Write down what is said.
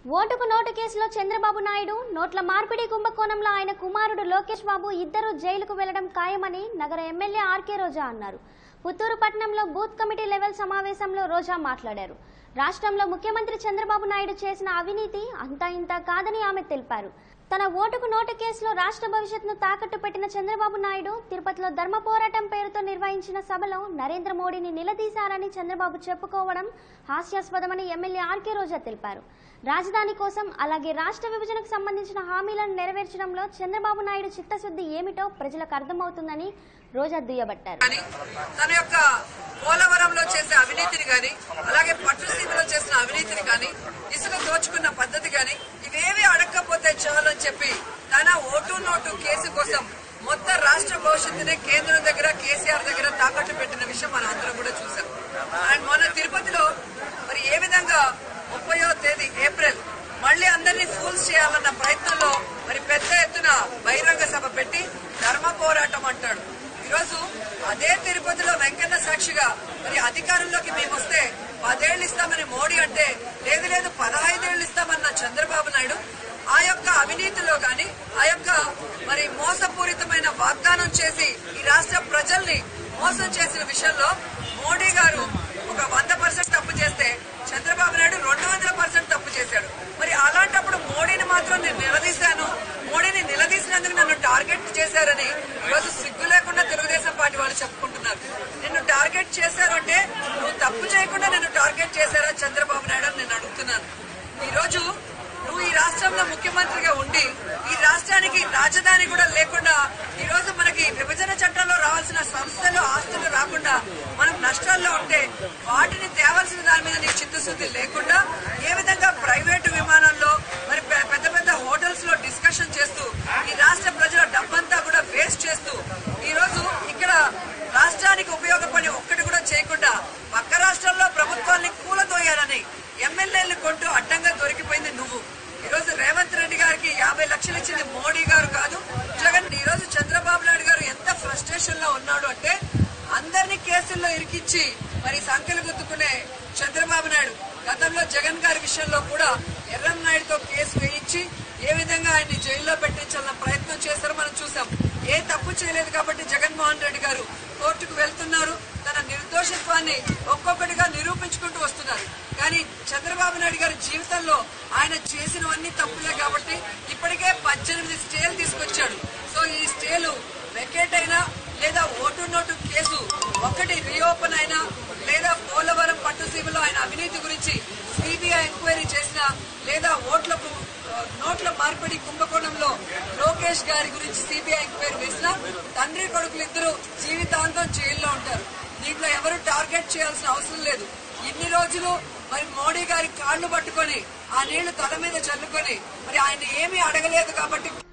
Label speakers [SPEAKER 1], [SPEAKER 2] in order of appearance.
[SPEAKER 1] ఓటుకు నోటు కేసులో చంద్రబాబు నాయుడు నోట్ల మార్పిడి కుంభకోణంలో ఆయన కుమారుడు లోకేష్ బాబు ఇద్దరు జైలుకు వెళ్లడం ఖాయమని నగర ఎమ్మెల్యే ఆర్కే రోజా అన్నారు పుత్తూరు పట్టణంలో బూత్ కమిటీ లెవెల్ సమావేశంలో రోజా మాట్లాడారు రాష్ట్రంలో ముఖ్యమంత్రి చంద్రబాబు నాయుడు చేసిన అవినీతి అంతా ఇంత కాదని ఆమె తెలిపారు తన ఓటుకు నోటు కేసులో రాష్ట్ర భవిష్యత్తును తాకట్టు పెట్టిన చంద్రబాబు నాయుడు తిరుపతిలో ధర్మ పోరాటం పేరుతో నిర్వహించిన సభలో నరేంద్ర మోడీని నిలదీశారని చంద్రబాబు చెప్పుకోవడం హాస్యాస్పదమని ఎమ్మెల్యే ఆర్కే రోజా తెలిపారు రాజధాని కోసం అలాగే రాష్ట్ర విభజనకు సంబంధించిన హామీలను నెరవేర్చడంలో చంద్రబాబు నాయుడు చిత్తశుద్ధి ఏమిటో ప్రజలకు అర్థమవుతుందని రోజా దుయ్యబట్టారు
[SPEAKER 2] కానీ తన యొక్క పోలవరంలో చేసే అవినీతిని గాని అలాగే పట్టుసీమలో చేసిన అవినీతిని గాని ఇసుక దోచుకున్న పద్ధతి గాని ఇవేవి అడగకపోతే చాలు అని చెప్పి తన ఓటు నోటు కేసు కోసం మొత్తం రాష్ట్ర భవిష్యత్తునే కేంద్రం దగ్గర కేసీఆర్ దగ్గర తాకట్టు పెట్టిన విషయం మనం అందరం కూడా చూసాం అండ్ మొన్న తిరుపతిలో మరి ఏ విధంగా ముప్పయో తేదీ ఏప్రిల్ మళ్ళీ అందరినీ ఫూల్స్ చేయాలన్న ప్రయత్నంలో మరి పెద్ద ఎత్తున బహిరంగ సభ పెట్టి ధర్మ పోరాటం అంటాడు ఈరోజు అదే తిరుపతిలో వెంకన్న సాక్షిగా మరి అధికారంలోకి మేము వస్తే పదేళ్లు ఇస్తామని మోడీ అంటే లేదు లేదు పదహైదేళ్లు ఇస్తామన్న చంద్రబాబు నాయుడు ఆ యొక్క అవినీతిలో గాని ఆ యొక్క మరి మోసపూరితమైన వాగ్దానం చేసి ఈ రాష్ట్ర ప్రజల్ని మోసం చేసిన విషయంలో మోడీ గారు ఒక వంద పర్సెంట్ తప్పు చేస్తే చంద్రబాబు నాయుడు రెండు వందల పర్సెంట్ తప్పు చేశాడు మరి అలాంటప్పుడు మోడీని మాత్రం నేను నిలదీశాను మోడీని నిలదీసినందుకు నన్ను టార్గెట్ చేశారని ఈరోజు సిగ్గు లేకుండా తెలుగుదేశం పార్టీ వాళ్ళు చెప్పుకుంటున్నారు నిన్ను టార్గెట్ చేశారు అంటే నువ్వు తప్పు చేయకుండా నిన్ను టార్గెట్ చేశారా చంద్రబాబు నాయుడు అని నేను అడుగుతున్నాను ఈ రోజు నువ్వు ఈ రాష్ట్రంలో ముఖ్యమంత్రిగా ఉండి ఈ రాష్ట్రానికి రాజధాని కూడా లేకుండా ఈ రోజు మనకి విభజన చట్టంలో రావాల్సిన సంస్థలు ఆస్తులు రాకుండా మనం నష్టాల్లో ఉంటే వాటిని తేవాల్సిన దాని మీద నీకు చిత్తశుద్ధి లేకుండా ఏ విధంగా ప్రైవేటు విమానంలో మరి పె- పెద్ద పెద్ద హోటల్స్ లో డిస్కషన్ చేస్తూ ఈ రాష్ట్ర ప్రజల డబ్బంతా కూడా వేస్ట్ చేస్తూ ఈ రోజు ఇక్కడ రాష్ట్రానికి ఉపయోగపడి ఒక్కటి కూడా చేయకుండా పక్క రాష్ట్రాల్లో ప్రభుత్వాన్ని కూలదోయాలని ఎమ్మెల్యేలు కొంటూ అడ్డంగా దొరికిపోయింది నువ్వు ఈ రోజు రేవంత్ రెడ్డి గారికి యాభై లక్షలు ఇచ్చింది మోడీ గారు కాదు జగన్ ఈ రోజు చంద్రబాబు నాయుడు గారు ఎంత ఫ్రస్ట్రేషన్ లో ఉన్నాడు అంటే అందరినీ కేసుల్లో ఇరికించి మరి సంఖ్యలు గుర్తుకునే చంద్రబాబు నాయుడు గతంలో జగన్ గారి విషయంలో కూడా ఎర్రం నాయుడుతో కేసు వేయించి ఏ విధంగా ఆయన్ని జైల్లో పెట్టించాలన్న ప్రయత్నం చేశారో మనం చూసాం ఏ తప్పు చేయలేదు కాబట్టి జగన్మోహన్ రెడ్డి గారు కోర్టుకు వెళ్తున్నారు తన నిర్దోషత్వాన్ని ఒక్కొక్కటిగా నిరూపించుకుంటూ వస్తున్నారు కానీ చంద్రబాబు నాయుడు గారి జీవితంలో ఆయన చేసినవన్నీ తప్పులే కాబట్టి ఇప్పటికే పద్దెనిమిది స్టేలు తీసుకొచ్చాడు సో ఈ స్టేలు వెకేట్ అయినా లేదా ఓటు నోటు కేసు ఒకటి రీఓపెన్ అయినా లేదా పోలవరం పట్టుసీమలో ఆయన అవినీతి గురించి సిబిఐ ఎంక్వైరీ చేసినా లేదా ఓట్లకు ఆ, నోట్ల మార్పిడి కుంభకోణంలో లోకేష్ గారి గురించి సిబిఐ ఎంక్వైరీ వేసినా తండ్రి కొడుకులు ఇద్దరు జీవితాంతం జైల్లో ఉంటారు దీంట్లో ఎవరు టార్గెట్ చేయాల్సిన అవసరం లేదు ఇన్ని రోజులు మరి మోడీ గారి కాళ్లు పట్టుకొని ఆ నీళ్లు తల మీద చల్లుకొని మరి ఆయన ఏమీ అడగలేదు కాబట్టి